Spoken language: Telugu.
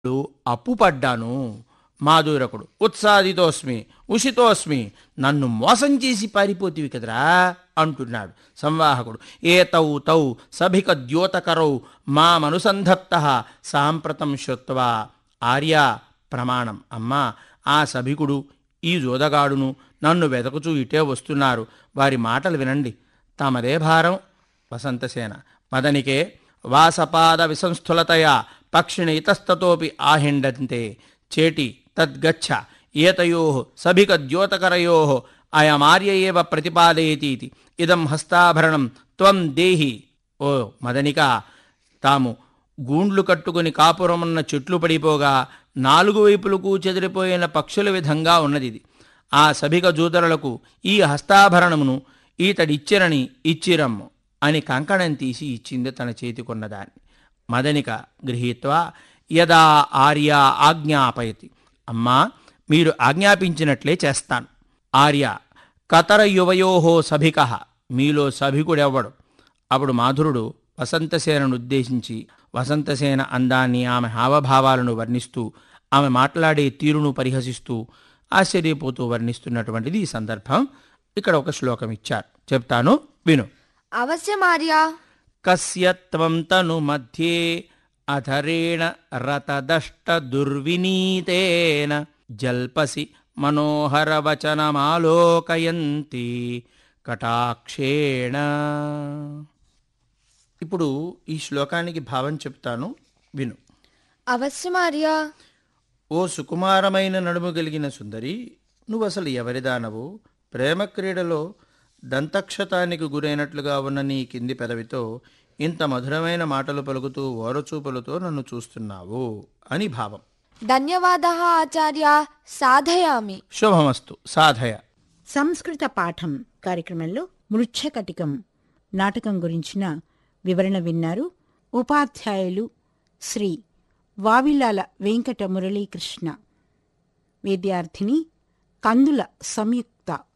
ఇప్పుడు అప్పు పడ్డాను మాధురకుడు ఉత్సాదితోస్మి ఉషితోస్మి నన్ను మోసం చేసి పారిపోతివి కదరా అంటున్నాడు సంవాహకుడు ఏ తౌ తౌ సభిక ద్యోతకరౌ మామనుసంధత్త సాంప్రతం శ్రుత్వా ఆర్య ప్రమాణం అమ్మా ఆ సభికుడు ఈ జోదగాడును నన్ను వెతకుచూ ఇటే వస్తున్నారు వారి మాటలు వినండి తమదే భారం వసంతసేన మదనికే వాసపాద విసంస్థులతయా పక్షిణి ఇతస్తతోపి ఆహిండంతే చేటి తద్గచ్చ ఏతయో సభిక ద్యోతకరయో అయమార్య ఏవ ప్రతిపాదయతీతి ఇదం హస్తాభరణం త్వం దేహి ఓ మదనిక తాము గూండ్లు కట్టుకుని కాపురమున్న చెట్లు పడిపోగా నాలుగు వైపులకు చెదిరిపోయిన పక్షుల విధంగా ఉన్నది ఇది ఆ సభిక జూదరులకు ఈ హస్తాభరణమును ఈతడిచ్చిరని ఇచ్చిరమ్ము అని కంకణం తీసి ఇచ్చింది తన చేతికున్నదాన్ని మదనిక గృహీత్వా యదా ఆర్య ఆజ్ఞాపయతి అమ్మా మీరు ఆజ్ఞాపించినట్లే చేస్తాను ఆర్య కతర యువయోహో సభిక మీలో సభికుడెవ్వడు అప్పుడు మాధురుడు వసంతసేనను ఉద్దేశించి వసంతసేన అందాన్ని ఆమె హావభావాలను వర్ణిస్తూ ఆమె మాట్లాడే తీరును పరిహసిస్తూ ఆశ్చర్యపోతూ వర్ణిస్తున్నటువంటిది ఈ సందర్భం ఇక్కడ ఒక శ్లోకం ఇచ్చారు చెప్తాను విను అవశ్యమార్య కస్య త్వం తను మధ్యే అధరేణ రతదష్ట దుర్వినీతేన జల్పసి మనోహర వచనమాలోకయంతి కటాక్షేణ ఇప్పుడు ఈ శ్లోకానికి భావం చెప్తాను విను అవశ్యమార్య ఓ సుకుమారమైన నడుము కలిగిన సుందరి నువ్వు అసలు ఎవరిదానవు ప్రేమ క్రీడలో దంతక్షతానికి గురైనట్లుగా ఉన్న నీ కింది పెదవితో ఇంత మధురమైన మాటలు పలుకుతూ ఓరచూపులతో నన్ను చూస్తున్నావు అని భావం ధన్యవాద ఆచార్య సాధయామి శుభమస్తు సాధయ సంస్కృత పాఠం కార్యక్రమంలో మృచ్ఛకటికం నాటకం గురించిన వివరణ విన్నారు ఉపాధ్యాయులు శ్రీ వావిలాల వెంకట మురళీకృష్ణ విద్యార్థిని కందుల సంయుక్త